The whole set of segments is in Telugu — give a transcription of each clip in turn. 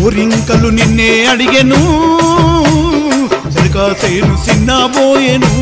గోరింకలు నిన్నే అడిగెను సరికాసేను సిన్నబోయెను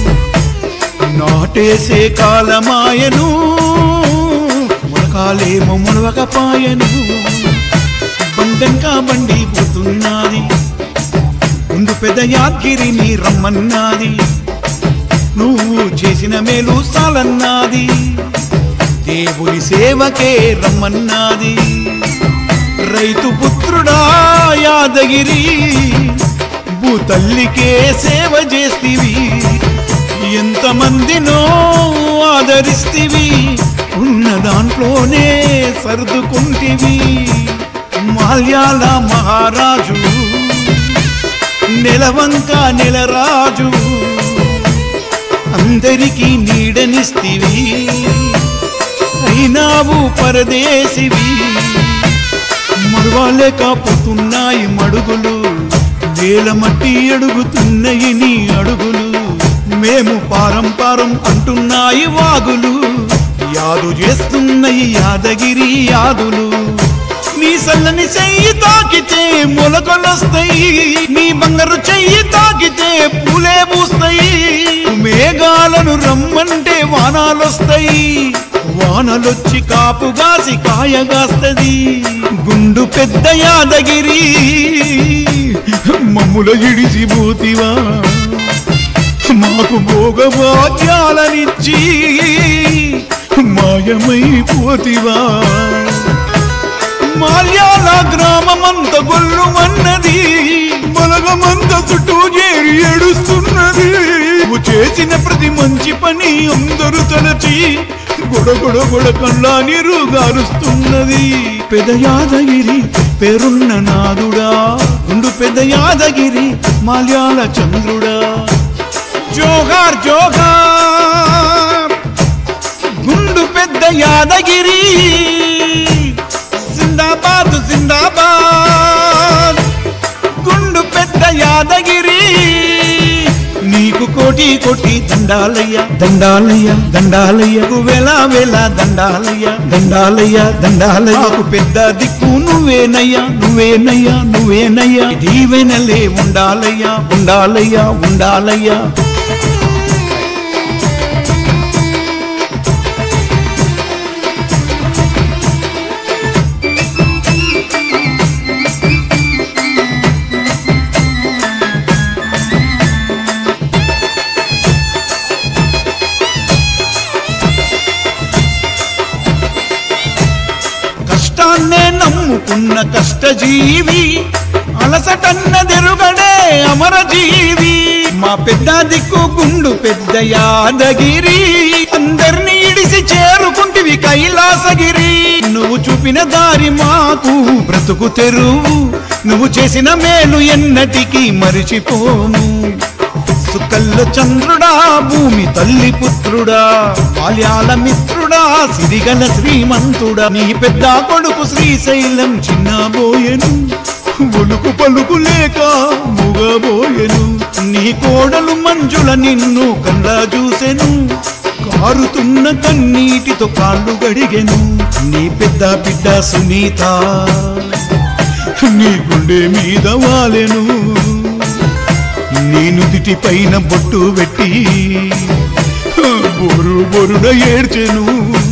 నాటేసే కాలమాయను మునకాలేమో మునవకపాయను బండంకా బండి పోతున్నది ముందు పెద్ద యాద్గిరిని రమ్మన్నది నువ్వు చేసిన మేలు సాలన్నది దేవుని సేవకే రమ్మన్నది రైతు పుత్రుడా యాదగిరి భూతల్లికే సేవ చేస్తివి ఎంతమందినో ఆదరిస్తివి ఉన్న దాంట్లోనే సర్దుకుంటివి మాల్యాల మహారాజు నెలవంక నెలరాజు అందరికీ నీడనిస్తివి అయినావు పరదేశివి మడవలేకపోతున్నాయి మడుగులు వేల మట్టి అడుగుతున్నాయి నీ అడుగులు మేము పారం పారం అంటున్నాయి వాగులు యాదు చేస్తున్నాయి యాదగిరి యాదులు నీ సల్లని చెయ్యి తాకితే మొలకలొస్తాయి నీ బంగారు చెయ్యి తాకితే పూలే పూస్తాయి మేఘాలను రమ్మంటే వానాలొస్తాయి వానలొచ్చి కాపుగాసి కాయగాస్తది గుండు పెద్ద యాదగిరి మమ్ముల ఇడిసి పోతివా మాకు భోగభాగ్యాలనిచ్చి మాయమైపోతివా మాల్యాల గ్రామమంత గొల్లుమన్నది బలగమంత చుట్టూ చేరి ఏడుస్తున్నది నువ్వు చేసిన ప్రతి మంచి పని అందరూ తలచి గొడగొడ గొడ కళ్ళ నీరు గారుస్తున్నది పెద యాదగిరి పేరున్న నాదుడా గుండు పెద్ద యాదగిరి మాల్యాల చంద్రుడా జోహార్ జోహార్ గుండు పెద్ద యాదగిరి జిందాబాద్ జిందాబాద్ గుండు పెద్ద యాదగిరి నీకు కోటి కోటి దండాలయ్య దండాలయ్య దండాలయ్య వేల వేల దండాలయ్య దండాలయ్య దండాలయ్య నాకు పెద్ద దిక్కు నువ్వేనయ్యా నువ్వేనయ్యా నువ్వేనయ్యా దీవెనలే ఉండాలయ్యా ఉండాలయ్యా ఉండాలయ్యా కష్టాన్నే నమ్ముకున్న కష్టజీవి అలసటన్నదెరుగడే అమరజీవి మా పెద్ద దిక్కు గుండు పెద్ద యాదగిరి అందరినీ ఇడిసి చేరుకుంటివి కైలాసగిరి నువ్వు చూపిన దారి మాకు బ్రతుకు తెరువు నువ్వు చేసిన మేలు ఎన్నటికీ మరిచిపోము సుకల్ల చంద్రుడా భూమి తల్లి పుత్రుడా బాల్యాల మిత్రుడా సిరిగల శ్రీమంతుడా నీ పెద్ద కొడుకు శ్రీశైలం చిన్నబోయెను ఒలుకు పలుకు లేక ముగబోయెను నీ కోడలు మంజుల నిన్ను కళ్ళ చూసెను కారుతున్న కన్నీటితో కాళ్ళు గడిగెను నీ పెద్ద బిడ్డ సునీత నీ గుండె మీద వాలెను నేను దిటి పైన బొట్టు పెట్టి బొరు బొరున ఏడ్చెను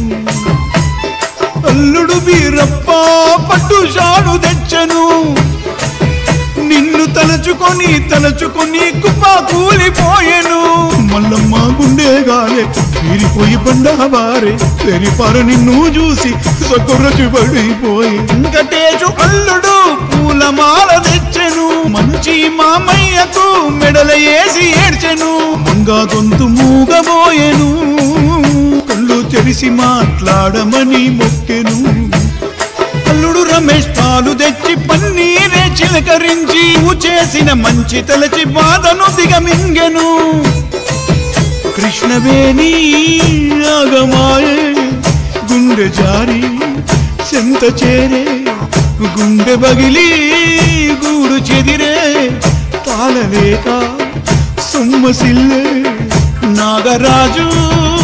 అల్లుడు వీరప్ప పట్టు షాడు తెచ్చను నిన్ను తలచుకొని తలచుకొని కుప్ప కూలిపోయెను మల్లమ్మ గుండె గాలే వీరిపోయి బండవారే తెరిపార నిన్ను చూసి సొకొరచి పడిపోయి వెంకటేశు అల్లుడు పూలమాల తెచ్చెను మంచి మామయ్యకు మెడల వేసి ఏడ్చెను మంగా గొంతు మూగబోయెను కళ్ళు తెరిసి మాట్లాడమని మొక్కెను అల్లుడు రమేష్ పాలు తెచ్చి పన్నీరే చిలకరించి నువ్వు చేసిన మంచి తలచి బాధను దిగమింగెను కృష్ణవేణి ఆగమాయే గుండె జారి చెంత చేరే గుండె బగిలి గూడు చెదిరే తాళలేక సొమ్మసిల్లే నాగరాజు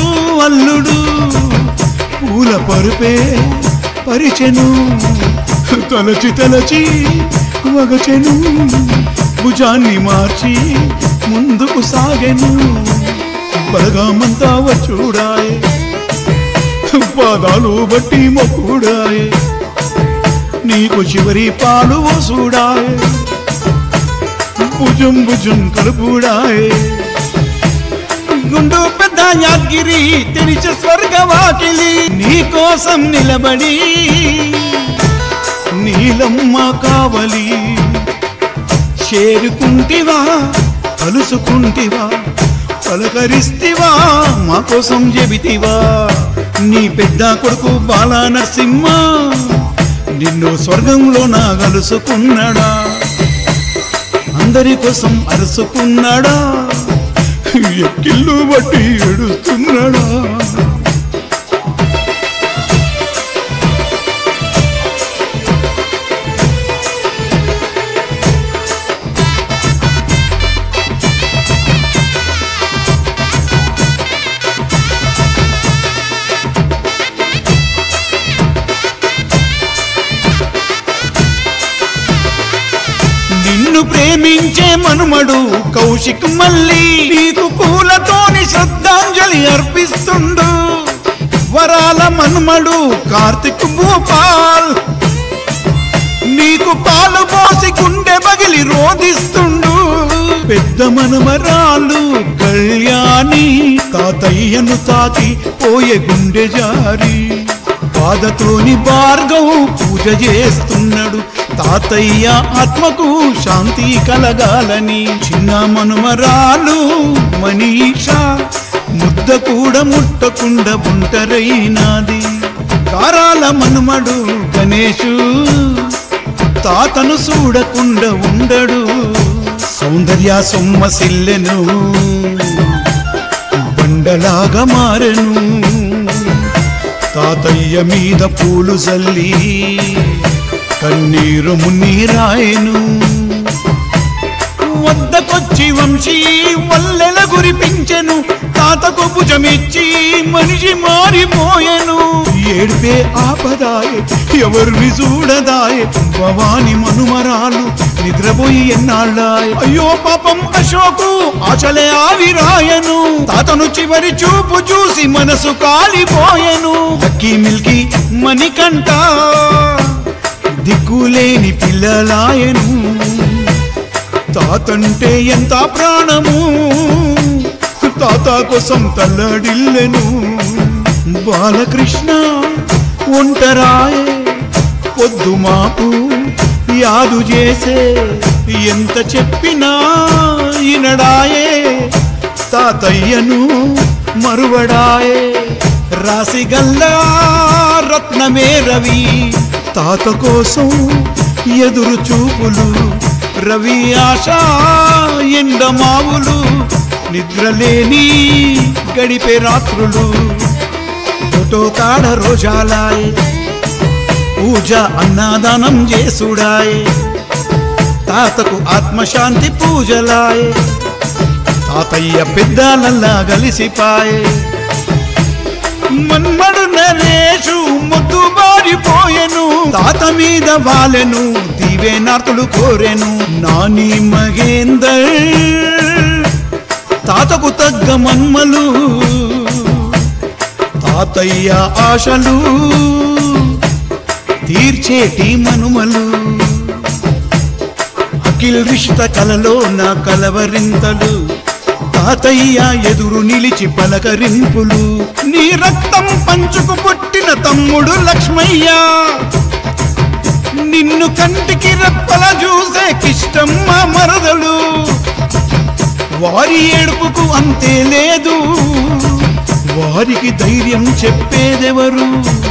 అల్లుడు పూల పరుపే పరిచెను తలచి తలచి వగచెను భుజాన్ని మార్చి ముందుకు సాగెను బలగామంతా వచ్చూడాయే పాదాలు బట్టి మొక్కుడాయే నీకు చివరి పాలు వసూడాయే భుజం భుజం కలుపుడాయే గుండు పెద్ద యాద్గిరి తెరిచే స్వర్గ వాకిలి నీ కోసం నిలబడి నీలమ్మ కావలి చేరుకుంటివా కలుసుకుంటివా పలకరిస్తివా మా కోసం చెబితివా నీ పెద్ద కొడుకు బాలా నరసింహ నిన్ను స్వర్గంలో నా కలుసుకున్నాడా అందరి కోసం అరుసుకున్నాడా ఎక్కిళ్ళు బట్టి ఏడుస్తున్నాడా నిన్ను ప్రేమించే మనుమడు కౌశిక్ మళ్ళీ నీకు పూలతోని శ్రద్ధాంజలి అర్పిస్తుండు వరాల మనుమడు కార్తిక్ భూపాల్ నీకు పాలు పోసి గుండె బగిలి రోధిస్తుండు పెద్ద మనమరాలు కళ్యాణి తాతయ్యను తాకి పోయే గుండె జారి పాదతోని భార్గవు పూజ చేస్తున్నాడు తాతయ్య ఆత్మకు శాంతి కలగాలని చిన్న మనుమరాలు మనీష ముద్ద కూడా ముట్టకుండా ఒంటరైనాది కారాల మనుమడు గణేషు తాతను చూడకుండా ఉండడు సౌందర్య సొమ్మసిల్లెను బండలాగా మారెను తాతయ్య మీద పూలు జల్లి కన్నీరు మున్నీరాయను వద్దకొచ్చి వంశీ వల్లెల గురిపించెను తాతకు భుజమిచ్చి మనిషి మారిపోయెను ఏడిపే ఆపదాయే ఎవరిని చూడదాయే భవాని మనుమరాలు నిద్రపోయి ఎన్నాళ్ళాయ్ అయ్యో పాపం అశోకు ఆచలే ఆవిరాయను తాతను చివరి చూపు చూసి మనసు కాలిపోయెను లక్కీ మిల్కి మణికంట దిక్కులేని పిల్లలాయను తాతంటే ఎంత ప్రాణము తాత కోసం తల్లడిల్లెను బాలకృష్ణ ఒంటరాయే పొద్దు మాపు యాదు చేసే ఎంత చెప్పినా ఇనడాయే తాతయ్యను మరువడాయే రాసిగల్లా రత్నమే రవి తాత కోసం ఎదురు చూపులు రవి ఆశ ఎండమావులు నిద్రలేని గడిపే రాత్రులు ఫోటో కాడ రోజాలాయ్ పూజ అన్నదానం చేసుడాయ్ తాతకు ఆత్మశాంతి పూజలాయ్ తాతయ్య పెద్దలల్లా గలిసిపాయే మన్మడు నరేషు ముద్దు బారిపోయెను తాత మీద వాలెను దీవెనార్తులు కోరెను నాని మగేందర్ తాతకు తగ్గ మన్మలు తాతయ్య ఆశలు తీర్చేటి మనుమలు అఖిల్ రిష్త కలలో నా కలవరింతలు తాతయ్య ఎదురు నిలిచి పలకరింపులు నీ రక్తం పంచుకు పుట్టిన తమ్ముడు లక్ష్మయ్య నిన్ను కంటికి రెప్పల చూసే కిష్టమ్మ మరదలు వారి ఏడుపుకు అంతే లేదు వారికి ధైర్యం చెప్పేదెవరు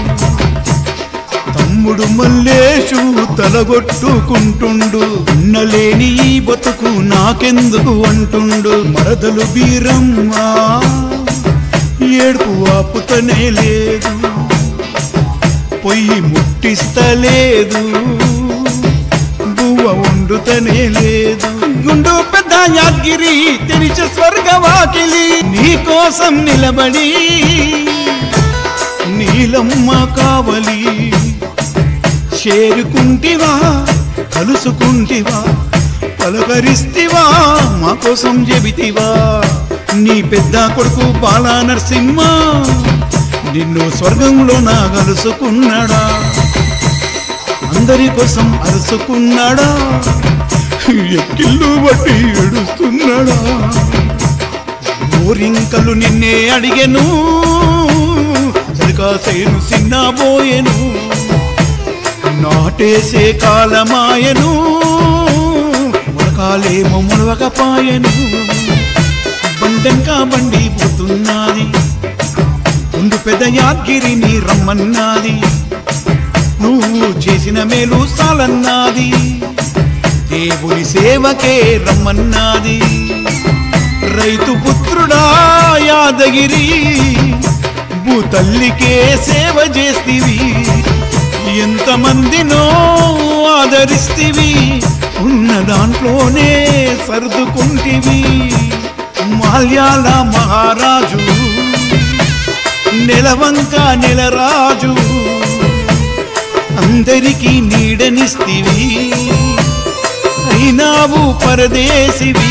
తమ్ముడు మల్లేషు తలగొట్టుకుంటుండు ఉన్నలేని ఈ బతుకు నాకెందుకు అంటుండు మరదలు బీరమ్మ ఏడుపు ఆపుతనే లేదు పొయ్యి ముట్టిస్తలేదు బువ్వ వండుతనే లేదు గుండు పెద్ద యాద్గిరి తెరిచే స్వర్గ వాకిలి నీ కోసం నిలబడి నీలమ్మ కావలి చేరుకుంటివా కలుసుకుంటివా పలకరిస్తివా మా కోసం చెబితివా నీ పెద్ద కొడుకు బాలా నరసింహ నిన్ను స్వర్గంలో నా కలుసుకున్నాడా అందరి కోసం అరుసుకున్నాడా ఎక్కిళ్ళు బట్టి ఏడుస్తున్నాడా ఊరింకలు నిన్నే అడిగెను సరికాసేను సిన్నబోయెను నాటేసే కాలమాయను మునకాలేమో మునవకపాయను బండంకా బండి పోతున్నది ముందు పెద్ద యాద్గిరిని రమ్మన్నది నువ్వు చేసిన మేలు సాలన్నది దేవుని సేవకే రమ్మన్నది రైతు పుత్రుడా యాదగిరి భూతల్లికే సేవ చేస్తివి ఎంతమందినో ఆదరిస్తివి ఉన్న దాంట్లోనే సర్దుకుంటివి మాల్యాల మహారాజు నెలవంక నెలరాజు అందరికీ నీడనిస్తివి అయినావు పరదేశివి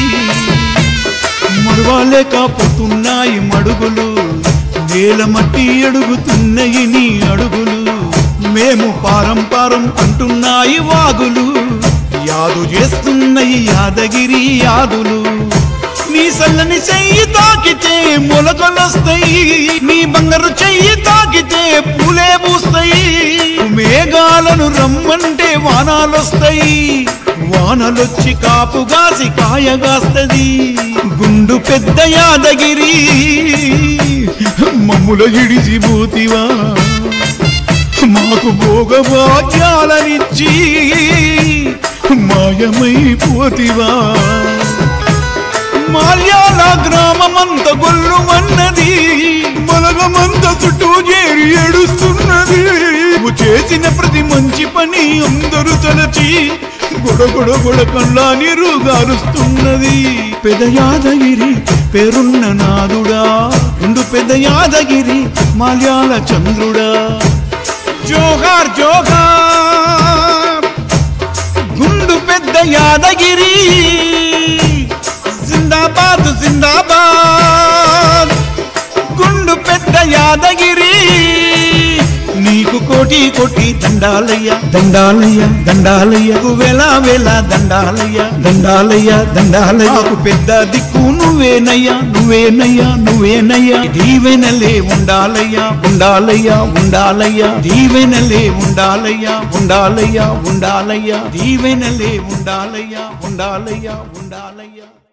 మడవలేకపోతున్నాయి మడుగులు నేల మట్టి అడుగుతున్నాయి నీ అడుగులు మేము పారం పారం అంటున్నాయి వాగులు యాదు చేస్తున్నాయి యాదగిరి యాదులు నీ సల్లని చెయ్యి తాకితే మొలకలొస్తాయి నీ బంగారు చెయ్యి తాకితే పూలే పూస్తాయి మేఘాలను రమ్మంటే వానాలొస్తాయి వానలొచ్చి కాపుగాసి కాయగాస్తది గుండు పెద్ద యాదగిరి మమ్ముల ఇడిసి పోతివా మాకు భోగభాగ్యాలనిచ్చి మాయమైపోతివా మాల్యాల గ్రామమంత గొల్లుమన్నది మలగమంత చుట్టూ చేరి ఏడుస్తున్నది నువ్వు చేసిన ప్రతి మంచి పని అందరూ తలచి గొడగొడ గొడ కళ్ళ నీరు గారుస్తున్నది పెద యాదగిరి పేరున్న నాదుడా రెండు పెద్ద యాదగిరి మాల్యాల చంద్రుడా జోహార్ జోహార్ గుండు పెద్ద యాదగిరి జిందాబాద్ జిందాబాద్ గుండు పెద్ద యాదగిరి నీకు కోటి కోటి దండాలయ్య దండాలయ్య దండాలయ్య వేల వేల దండాలయ్య దండాలయ్య దండాలయ్య నాకు పెద్ద దిక్కు నువ్వేనయ్యా నువ్వేనయ్యా నువ్వేనయ్యా దీవెనలే ఉండాలయ్యా ఉండాలయ్యా ఉండాలయ్యా దీవెనలే ఉండాలయ్యా ఉండాలయ్యా ఉండాలయ్యా దీవెనలే ఉండాలయ్యా ఉండాలయ్యా ఉండాలయ్యా